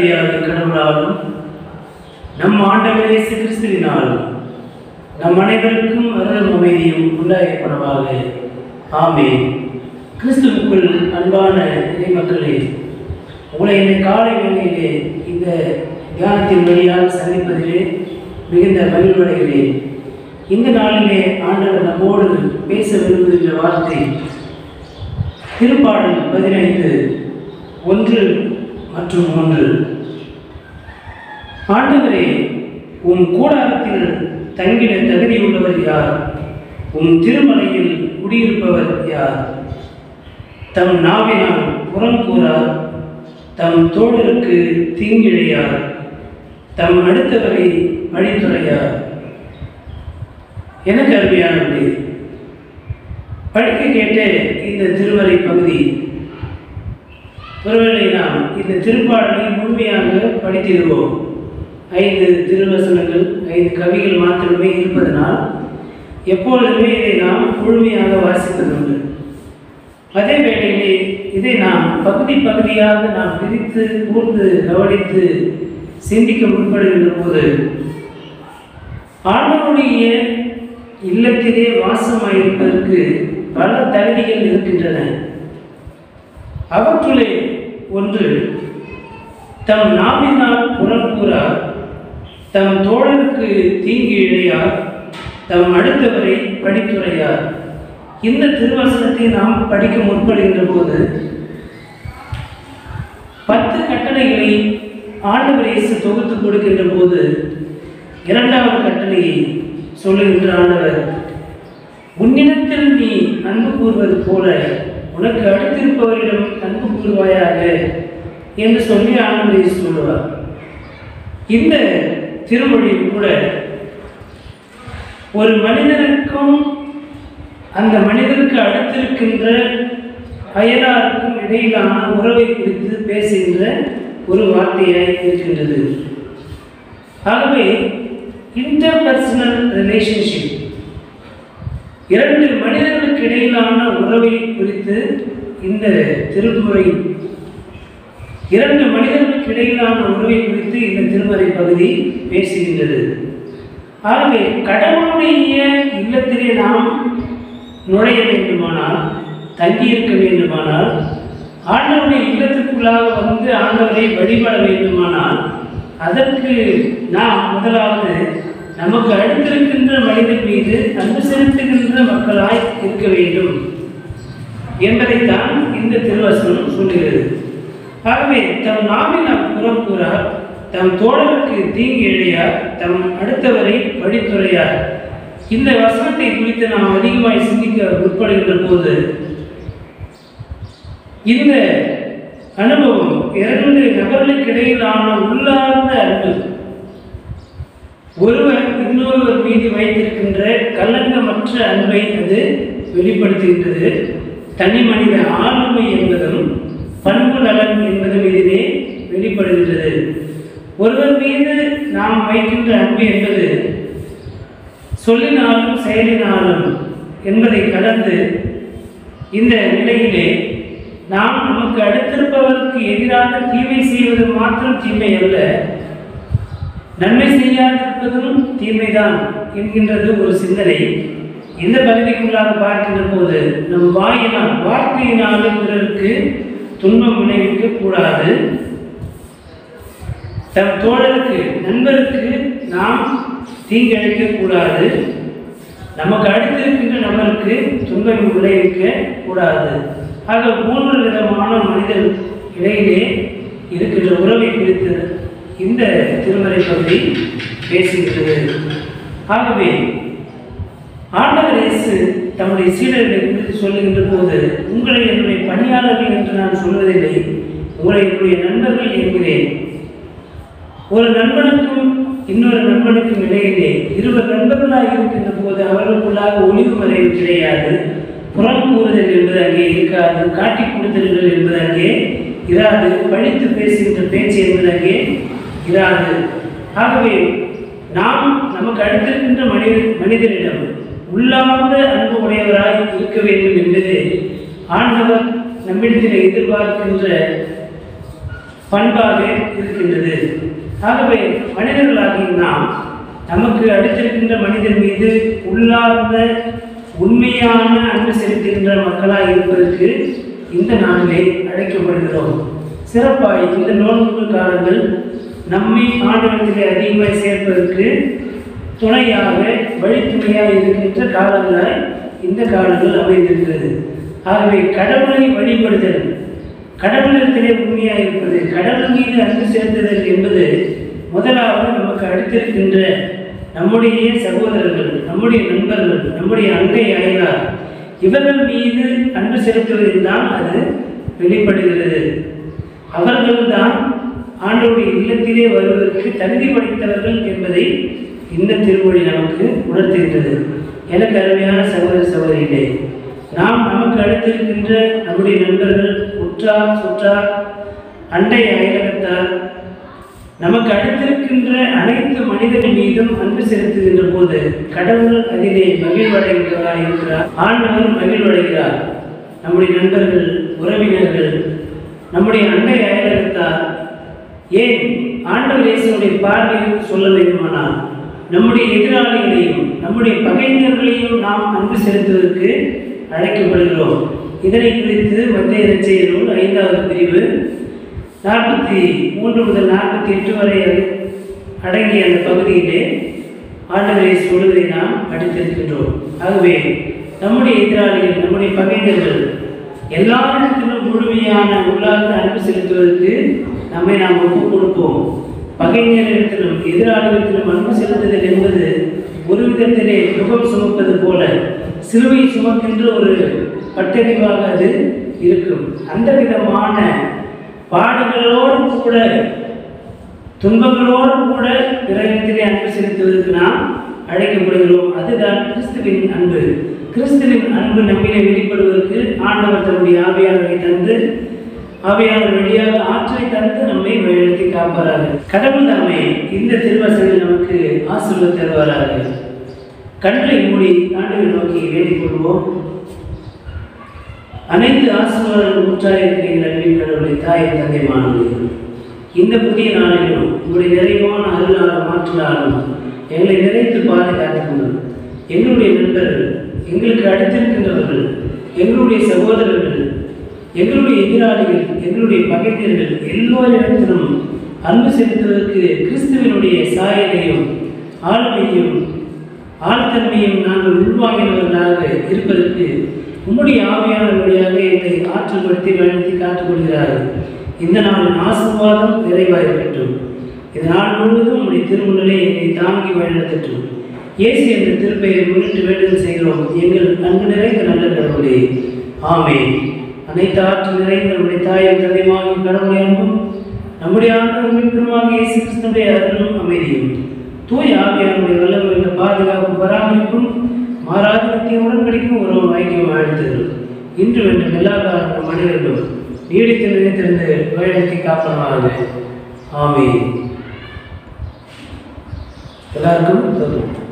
தந்தையாக கடவுளாலும் நம் ஆண்டவர் இயேசு கிறிஸ்துவினாலும் நம் அனைவருக்கும் அருளும் அமைதியும் உண்டாயப்படவாக ஆமென் கிறிஸ்துவுக்குள் அன்பான இறைமக்களே உங்களை இந்த காலை வேளையிலே இந்த தியானத்தின் வழியாக சந்திப்பதிலே மிகுந்த மகிழ்வடைகிறேன் இந்த நாளிலே ஆண்டவர் நம்மோடு பேச விரும்புகின்ற வார்த்தை திருப்பாடல் பதினைந்து ஒன்று மற்றும் ஒன்று ஆண்டவரே உம் கூடாரத்தில் தங்கிட தகுதியுள்ளவர் யார் உம் திருமலையில் குடியிருப்பவர் யார் தம் நாவினால் புறம் கூறார் தம் தோழருக்கு தீங்கிழையார் தம் அடுத்தவரை பழித்துறையார் எனக்கு அருமையானது படிக்க கேட்ட இந்த திருமறை பகுதி ஒருவேளை நாம் இந்த திருப்பாடலை முழுமையாக படித்திடுவோம் ஐந்து திருவசனங்கள் ஐந்து கவிகள் மாத்திரமே இருப்பதனால் எப்பொழுதுமே இதை நாம் முழுமையாக வாசிப்பதுண்டு அதே வேளையிலே இதை நாம் பகுதி பகுதியாக நாம் பிரித்து கூர்ந்து கவனித்து சிந்திக்க முற்படுகின்ற போது ஆண்டவருடைய இல்லத்திலே வாசமாயிருப்பதற்கு பல தகுதிகள் இருக்கின்றன அவற்றுளே ஒன்று தம் நாவினால் புறக்கூறார் தம் தோழருக்கு தீங்கு இழையார் தம் அடுத்தவரை படித்துரையார் இந்த திருவசனத்தை நாம் படிக்க முற்படுகின்ற போது பத்து கட்டளைகளை ஆண்டவர் இயேசு தொகுத்து கொடுக்கின்ற போது இரண்டாவது கட்டளையை சொல்லுகின்ற ஆண்டவர் உன்னிடத்தில் நீ அன்பு கூறுவது போல உனக்கு அடுத்திருப்பவரிடம் அன்பு கூறுவாயாக என்று சொல்லி ஆண்டவர் இயேசு சொல்லுவார் இந்த திருமொழியில் கூட ஒரு மனிதனுக்கும் அந்த மனிதருக்கு அடுத்திருக்கின்ற அயலாருக்கும் இடையிலான உறவை குறித்து பேசுகின்ற ஒரு வார்த்தையாய் இருக்கின்றது ஆகவே இன்டர்பர்சனல் ரிலேஷன்ஷிப் இரண்டு மனிதர்களுக்கு இடையிலான உறவை குறித்து இந்த திருமுறை இரண்டு மனிதர்களுக்கு இடையிலான உறவை குறித்து இந்த திருமறை பகுதி பேசுகின்றது ஆகவே கடவுளுடைய இல்லத்திலே நாம் நுழைய வேண்டுமானால் தங்கியிருக்க வேண்டுமானால் ஆண்டவருடைய இல்லத்திற்குள்ளாக வந்து ஆண்டவரை வழிபட வேண்டுமானால் அதற்கு நாம் முதலாவது நமக்கு அடுத்திருக்கின்ற மனிதன் மீது அன்பு செலுத்துகின்ற மக்களாய் இருக்க வேண்டும் என்பதைத்தான் இந்த திருவசனம் சொல்கிறது ஆகவே தம் நாவினால் புறம் கூறார் தம் தோழருக்கு தீங்கு இழையார் தம் அடுத்தவரை வழித்துறையார் இந்த வசனத்தை குறித்து நாம் அதிகமாய் சிந்திக்க முற்படுகின்ற போது இந்த அனுபவம் இரண்டு நபர்களுக்கு இடையிலான உள்ளார்ந்த அன்பு ஒருவர் இன்னொருவர் மீது வைத்திருக்கின்ற கலங்கமற்ற அன்பை அது வெளிப்படுத்துகின்றது தனி மனித ஆளுமை என்பதும் பண்பு நலன் என்பதும் இதிலே வெளிப்படுகின்றது ஒருவர் மீது நாம் வைக்கின்ற அன்பு என்பது சொல்லினாலும் செயலினாலும் என்பதை கடந்து இந்த நிலையிலே நாம் நமக்கு அடுத்திருப்பவருக்கு எதிராக தீமை செய்வது மாத்திரம் தீமை அல்ல நன்மை செய்யாதிருப்பதும் தீமைதான் என்கின்றது ஒரு சிந்தனை இந்த பகுதிக்குள்ளாக பார்க்கின்ற போது நம் வாயினால் வார்த்தையினாலும் பிறருக்கு துன்பம் விளைவிக்க கூடாது தம் தோழருக்கு நண்பருக்கு நாம் தீங்கிழைக்க கூடாது நமக்கு அடுத்திருக்கின்ற நபருக்கு துன்பம் விளைவிக்க கூடாது ஆக மூன்று விதமான மனிதர் இடையிலே இருக்கின்ற உறவை குறித்து இந்த திருமறை பகுதி பேசுகிறது ஆகவே ஆண்டவர் இயேசு தம்முடைய சீடர்களை குறித்து சொல்லுகின்ற போது உங்களை என்னுடைய பணியாளர்கள் என்று நான் சொல்வதில்லை உங்களை என்னுடைய நண்பர்கள் என்கிறேன் ஒரு நண்பனுக்கும் இன்னொரு நண்பனுக்கும் இடையிலே இருவர் நண்பர்களாக இருக்கின்ற போது அவர்களுக்குள்ளாக ஒளிவு மறைவு கிடையாது புறம் கூறுதல் என்பது அங்கே இருக்காது காட்டி கொடுத்தல்கள் என்பது அங்கே இராது பழித்து பேசுகின்ற பேச்சு என்பது அங்கே இராது ஆகவே நாம் நமக்கு அடுத்திருக்கின்ற மனித மனிதனிடம் உள்ளார்ந்த அன்பு உடையவராய் இருக்க வேண்டும் என்பது ஆண்டவர் நம்மிடத்தில் எதிர்பார்க்கின்ற பண்பாக இருக்கின்றது ஆகவே மனிதர்களாகிய நாம் நமக்கு அடுத்திருக்கின்ற மனிதன் மீது உள்ளார்ந்த உண்மையான அன்பு செலுத்துகின்ற மக்களாக இருப்பதற்கு இந்த நாளிலே அழைக்கப்படுகிறோம் சிறப்பாய் இந்த நோன்பு காலங்கள் நம்மை ஆண்டவத்திலே அதிகமாக சேர்ப்பதற்கு துணையாக வழித்துணையாக இருக்கின்ற காலங்களாய் இந்த காலங்கள் அமைந்திருக்கிறது ஆகவே கடவுளை வழிபடுதல் கடவுளிடத்திலே உண்மையாக இருப்பது கடவுள் மீது அன்பு செலுத்துதல் என்பது முதலாவது நமக்கு அடுத்திருக்கின்ற நம்முடைய சகோதரர்கள் நம்முடைய நண்பர்கள் நம்முடைய அண்டை அயலார் இவர்கள் மீது அன்பு செலுத்துவதில் தான் அது வெளிப்படுகிறது அவர்கள்தான் ஆண்டவருடைய இல்லத்திலே வருவதற்கு தகுதி படைத்தவர்கள் என்பதை இந்த திருமொழி நமக்கு உணர்த்துகின்றது எனக்கு அருமையான சகோதர சகோதரிகளே நாம் நமக்கு அடுத்திருக்கின்ற நம்முடைய நண்பர்கள் உற்றார் சுற்றார் அண்டை அயலகத்தார் நமக்கு அடுத்திருக்கின்ற அனைத்து மனிதர்கள் மீதும் அன்பு செலுத்துகின்ற போது கடவுள் அதிலே மகிழ்வடைகிறவராக இருக்கிறார் ஆண்டவர் மகிழ்வடைகிறார் நம்முடைய நண்பர்கள் உறவினர்கள் நம்முடைய அண்டை அயலகத்தார் ஏன் ஆண்டவர் இயேசுடைய பார்வையில் சொல்ல வேண்டுமானால் நம்முடைய எதிராளிகளையும் நம்முடைய பகைஞர்களையும் நாம் அன்பு செலுத்துவதற்கு அழைக்கப்படுகிறோம் இதனை குறித்து மத்திய இறைச்செய்தி நூல் ஐந்தாவது பிரிவு நாற்பத்தி மூன்று முதல் நாற்பத்தி எட்டு வரை அடங்கிய அந்த பகுதியிலே ஆண்டவரை சொல்வதை நாம் படித்திருக்கின்றோம் ஆகவே நம்முடைய எதிராளிகள் நம்முடைய பகைஞர்கள் எல்லாரிடத்திலும் முழுமையான உள்ளார்ந்த அன்பு செலுத்துவதற்கு நம்மை நாம் ஒப்புக் கொடுப்போம் பகைஞரிடத்திலும் எதிராளிகளிடத்திலும் அன்பு செலுத்துதல் என்பது ஒரு விதத்திலே முகம் சுமப்பது போல சிலுவை சுமக்கின்ற ஒரு பட்டறிவாக அது இருக்கும் அந்த விதமான பாடுகளோடு கூட துன்பங்களோடு கூட பிறகத்திலே அன்பு செலுத்துவதற்கு நாம் அழைக்கப்படுகிறோம் அதுதான் கிறிஸ்துவின் அன்பு கிறிஸ்துவின் அன்பு நம்மிலே வெளிப்படுவதற்கு ஆண்டவர் தன்னுடைய ஆவியாளரை தந்து ஆவியாளர் வழியாக ஆற்றலை தந்து நம்மை வழிநடத்தி காப்பாராக கடவுள் தாமே இந்த திருவசனில் நமக்கு ஆசீர்வாதம் தருவாராக கண்களை மூடி ஆண்டவை நோக்கி வேண்டிக் கொள்வோம் அனைத்து ஆசீர்வாதங்கள் ஊற்றாக இருக்கிற அன்பின் கடவுளை தாய் தந்தை மாணவர்கள் இந்த புதிய நாளிலும் உங்களுடைய நிறைவான அருளாலும் மாற்றலாலும் எங்களை நிறைத்து பாதுகாத்துக்கணும் எங்களுடைய நண்பர்கள் எங்களுக்கு அடுத்திருக்கின்றவர்கள் எங்களுடைய சகோதரர்கள் எங்களுடைய எதிராளிகள் எங்களுடைய பகைஞர்கள் எல்லோரிடத்திலும் அன்பு செலுத்துவதற்கு கிறிஸ்துவனுடைய சாயலையும் ஆளுமையும் ஆழ்த்தன்மையும் நாங்கள் உள்வாங்கினவர்களாக இருப்பதற்கு உம்முடைய ஆவியான வழியாக எங்களை ஆற்றல்படுத்தி வழிநடத்தி காத்துக்கொள்கிறார்கள் இந்த நாளின் ஆசீர்வாதம் நிறைவாக இருக்கட்டும் இந்த நாள் முழுவதும் உம்முடைய திருமுன்னலை எங்களை தாங்கி வழிநடத்தட்டும் இயேசு என்ற திருப்பெயரை முன்னிட்டு வேண்டுதல் செய்கிறோம் எங்கள் அன்பு நிறைந்த நல்ல கடவுளே ஆமே அனைத்து ஆற்றல் நிறைந்த நம்முடைய தாயும் தந்தையுமாகிய கடவுளை அன்பும் நம்முடைய ஆண்டவரின் பெருமாக இயேசு கிறிஸ்துடைய அருளும் அமைதியும் தூய் ஆவியானுடைய வல்லமையுள்ள பாதுகாப்பு பராமரிப்பும் மாறாத நித்திய உடன்படிக்கும் உறவு ஐக்கியம் வாழ்த்துதல் இன்று வென்ற எல்லா கால மனிதர்களும் நீடித்து நினைத்திருந்து வழிநடத்தி காப்பதாக ஆமே எல்லாருக்கும் தரும்